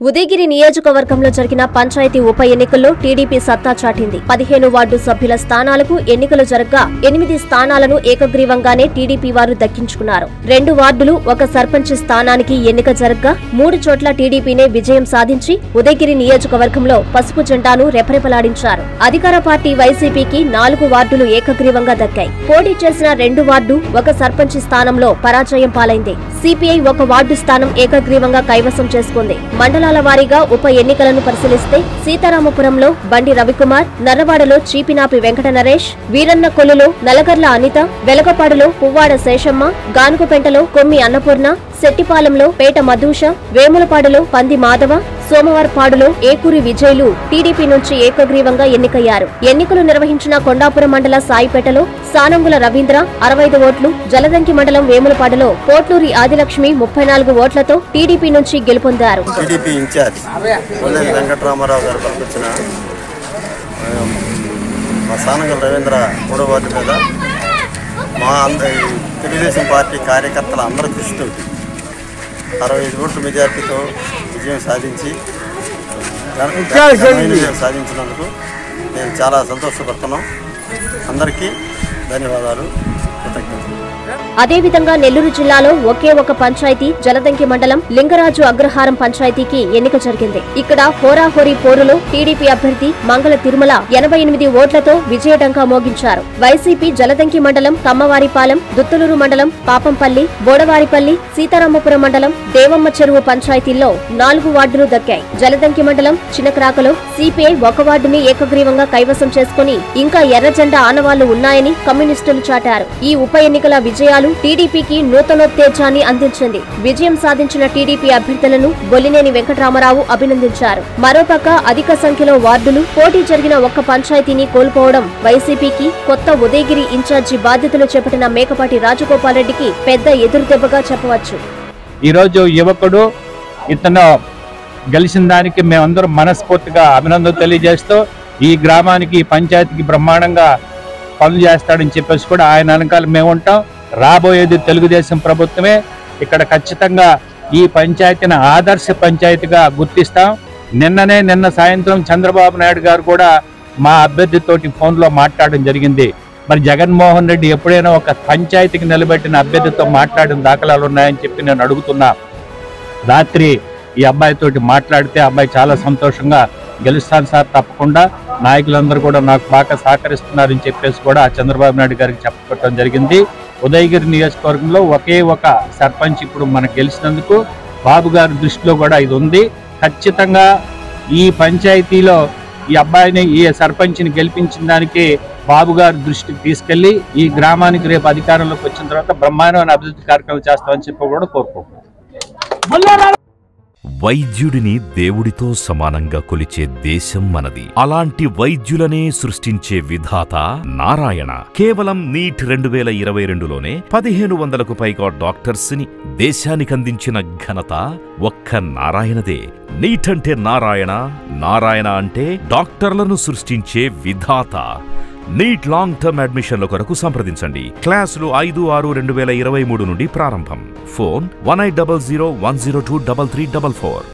ఉదయగిరి నియోజకవర్గంలో జరిగిన పంచాయతీ ఉప ఎన్నికల్లో టీడీపీ సత్తా చాటింది పదిహేను వార్డు సభ్యుల స్థానాలకు ఎన్నికలు జరగ్గా ఎనిమిది స్థానాలను ఏకగ్రీవంగానే టీడీపీ వారు దక్కించుకున్నారు రెండు వార్డులు ఒక సర్పంచ్ స్థానానికి ఎన్నిక జరగ్గా మూడు చోట్ల టీడీపీనే విజయం సాధించి ఉదయగిరి నియోజకవర్గంలో పసుపు జెండాను రెపరెపలాడించారు అధికార పార్టీ వైసీపీకి నాలుగు వార్డులు ఏకగ్రీవంగా దక్కాయి పోటీ చేసిన రెండు వార్డు ఒక సర్పంచ్ స్థానంలో పరాజయం పాలైంది సిపిఐ ఒక వార్డు స్థానం ఏకగ్రీవంగా కైవసం చేసుకుంది మండలాల వారీగా ఉప ఎన్నికలను పరిశీలిస్తే సీతారామపురంలో బండి రవికుమార్ నర్రవాడలో చీపినాపి వెంకట నరేష్ వీరన్న కొల్లులో నలగర్ల అనిత వెలగపాడులో పువ్వాడ శేషమ్మ గానుగుపెంటలో కొమ్మి అన్నపూర్ణ శెట్టిపాలెంలో పేట మధూష వేములపాడులో పంది మాధవ సోమవారపాడులో ఏకూరి విజయ్లు టీడీపీ నుంచి ఏకగ్రీవంగా ఎన్నికయ్యారు ఎన్నికలు నిర్వహించిన కొండాపురం మండల సాయిపేటలో సానంగుల రవీంద్ర అరవై ఐదు ఓట్లు జలదంకి మండలం వేములపాడులో పోట్లూరి ఆదిలక్ష్మి ముప్పై నాలుగు ఓట్లతో టీడీపీ నుంచి గెలుపొందారు టీడీపీ ఇన్ఛార్జ్ కొల్లేరు వెంకటరామారావు గారు పంపించిన ఆ, మా సానంగల్ రవీంద్ర మూడో వార్డు మీద మా అంద ఈ తెలుగుదేశం పార్టీ కార్యకర్తల అందరి కృషితో అరవై ఐదు ఓట్ల మెజార్టీతో విజయం సాధించి ఘనమైన విజయం సాధించినందుకు నేను చాలా సంతోషపడుతున్నాం అందరికీ ధన్యవాదాలు కృతజ్ఞతలు అదేవిధంగా నెల్లూరు జిల్లాలో ఒకే ఒక పంచాయతీ జలదంకి మండలం లింగరాజు అగ్రహారం పంచాయతీకి ఎన్నిక జరిగింది ఇక్కడ హోరాహోరీ పోరులో టీడీపీ అభ్యర్థి మంగళ తిరుమల ఎనభై ఎనిమిది ఓట్లతో విజయడంకా మోగించారు వైసీపీ జలదంకి మండలం కమ్మవారిపాలెం దుత్తులూరు మండలం పాపంపల్లి బోడవారిపల్లి సీతారామపురం మండలం దేవమ్మ చెరువు పంచాయతీల్లో నాలుగు వార్డులు దక్కాయి జలదంకి మండలం చిన్నక్రాకలో సిపిఐ ఒక వార్డుని ఏకగ్రీవంగా కైవసం చేసుకుని ఇంకా ఎర్ర జెండా ఆనవాళ్లు ఉన్నాయని కమ్యూనిస్టులు చాటారు ఈ ఉప ఎన్నికల విజయాలు టీడీపీకి నూతనోత్తేజాన్ని అందించింది విజయం సాధించిన టీడీపీ అభ్యర్థులను బొల్లినేని వెంకటరామారావు అభినందించారు మరోపక్క అధిక సంఖ్యలో వార్డులు పోటీ జరిగిన ఒక్క పంచాయతీని కోల్పోవడం వైసీపీకి కొత్త ఉదయగిరి ఇన్ఛార్జి బాధ్యతలు చేపట్టిన మేకపాటి రాజగోపాల్ రెడ్డికి పెద్ద ఎదురుదెబ్బగా చెప్పవచ్చు ఈరోజు యువకుడు ఇతను గెలిచిన దానికి మేమందరం మనస్ఫూర్తిగా అభినందన తెలియజేస్తూ ఈ గ్రామానికి ఈ పంచాయతీకి బ్రహ్మాండంగా పనులు చేస్తాడని చెప్పేసి కూడా ఆయన వెనకాల మేము ఉంటాం రాబోయేది తెలుగుదేశం ప్రభుత్వమే ఇక్కడ ఖచ్చితంగా ఈ పంచాయతీని ఆదర్శ పంచాయతీగా గుర్తిస్తాం నిన్ననే నిన్న సాయంత్రం చంద్రబాబు నాయుడు గారు కూడా మా అభ్యర్థితోటి ఫోన్లో మాట్లాడడం జరిగింది మరి జగన్మోహన్ రెడ్డి ఎప్పుడైనా ఒక పంచాయతీకి నిలబెట్టిన అభ్యర్థితో మాట్లాడిన దాఖలాలు ఉన్నాయని చెప్పి నేను అడుగుతున్నా రాత్రి ఈ అబ్బాయితోటి మాట్లాడితే అబ్బాయి చాలా సంతోషంగా గెలుస్తాను సార్ తప్పకుండా నాయకులందరూ కూడా నాకు బాగా సహకరిస్తున్నారని చెప్పేసి కూడా చంద్రబాబు నాయుడు గారికి చెప్పడం జరిగింది ఉదయగిరి నియోజకవర్గంలో ఒకే ఒక సర్పంచ్ ఇప్పుడు మనకు గెలిచినందుకు బాబు గారి దృష్టిలో కూడా ఇది ఉంది ఖచ్చితంగా ఈ పంచాయతీలో ఈ అబ్బాయిని ఈ సర్పంచ్ని గెలిపించిన దానికి బాబు గారి దృష్టికి తీసుకెళ్లి ఈ గ్రామానికి రేపు అధికారంలోకి వచ్చిన తర్వాత బ్రహ్మాండమైన అభివృద్ధి కార్యక్రమాలు చేస్తామని చెప్పి కూడా కోరుకుంటున్నాం వైద్యుడిని దేవుడితో సమానంగా కొలిచే దేశం మనది అలాంటి వైద్యులనే సృష్టించే విధాత నారాయణ కేవలం నీట్ రెండు వేల ఇరవై రెండులోనే పదిహేను వందలకు పైగా డాక్టర్స్ ని దేశానికి అందించిన ఘనత ఒక్క నారాయణదే నీట్ అంటే నారాయణ నారాయణ అంటే డాక్టర్లను సృష్టించే విధాత నీట్ లాంగ్ టర్మ్ అడ్మిషన్ల కొరకు సంప్రదించండి క్లాసులు ఐదు ఆరు రెండు వేల ఇరవై మూడు నుండి ప్రారంభం phone one eight double zero one zero two double three double four